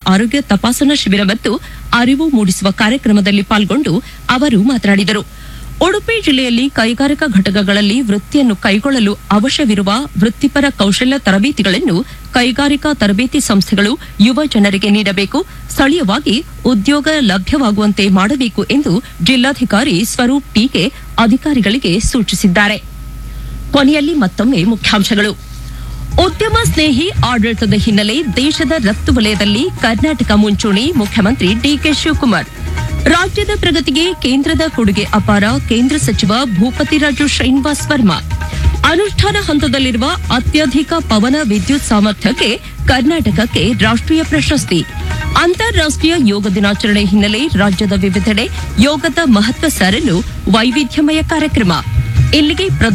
ಆರೋಗ್ಯ ತಪಾಸಣಾ ಶಿಬಿರ ಮತ್ತು ಅರಿವು ಮೂಡಿಸುವ ಕಾರ್ಯಕ್ರಮದಲ್ಲಿ ಪಾಲ್ಗೊಂಡು ಅವರು ಮಾತನಾಡಿದರು ಉಡುಪಿ ಜಿಲ್ಲೆಯಲ್ಲಿ ಕೈಗಾರಿಕಾ ಘಟಕಗಳಲ್ಲಿ ವೃತ್ತಿಯನ್ನು ಕೈಗೊಳ್ಳಲು ಅವಶ್ಯವಿರುವ ವೃತ್ತಿಪರ ಕೌಶಲ್ಯ ತರಬೇತಿಗಳನ್ನು ಕೈಗಾರಿಕಾ ತರಬೇತಿ ಸಂಸ್ಥೆಗಳು ಯುವ ಜನರಿಗೆ ನೀಡಬೇಕು ಸ್ಥಳೀಯವಾಗಿ ಉದ್ಯೋಗ ಲಭ್ಯವಾಗುವಂತೆ ಮಾಡಬೇಕು ಎಂದು ಜಿಲ್ಲಾಧಿಕಾರಿ ಸ್ವರೂಪ್ ಟೀಕೆ ಅಧಿಕಾರಿಗಳಿಗೆ ಸೂಚಿಸಿದ್ದಾರೆ ಕೊನೆಯಲ್ಲಿ ಮತ್ತೊಮ್ಮೆ ಮುಖ್ಯಾಂಶಗಳು ಉದ್ಯಮ ಸ್ನೇಹಿ ಆಡಳಿತದ ಹಿನ್ನೆಲೆ ದೇಶದ ರಫ್ತು ವಲಯದಲ್ಲಿ ಕರ್ನಾಟಕ ಮುಂಚೂಣಿ ಮುಖ್ಯಮಂತ್ರಿ ಡಿಕೆ ಶಿವಕುಮಾರ್ ರಾಜ್ಯದ ಪ್ರಗತಿಗೆ ಕೇಂದ್ರದ ಕೊಡುಗೆ ಅಪಾರ ಕೇಂದ್ರ ಸಚಿವ ಭೂಪತಿರಾಜು ಶ್ರೀನಿವಾಸ್ ವರ್ಮಾ ಅನುಷ್ಠಾನ ಹಂತದಲ್ಲಿರುವ ಅತ್ಯಧಿಕ ಪವನ ವಿದ್ಯುತ್ ಸಾಮರ್ಥ್ಯಕ್ಕೆ ಕರ್ನಾಟಕಕ್ಕೆ ರಾಷ್ಟ್ರೀಯ ಪ್ರಶಸ್ತಿ ಅಂತಾರಾಷ್ಟ್ರೀಯ ಯೋಗ ದಿನಾಚರಣೆ ಹಿನ್ನೆಲೆ ರಾಜ್ಯದ ವಿವಿಧೆಡೆ ಯೋಗದ ಮಹತ್ವ ಸಾರಲು ವೈವಿಧ್ಯಮಯ ಕಾರ್ಯಕ್ರಮ ಇಲ್ಲಿಗೆ ಪ್ರದೇಶ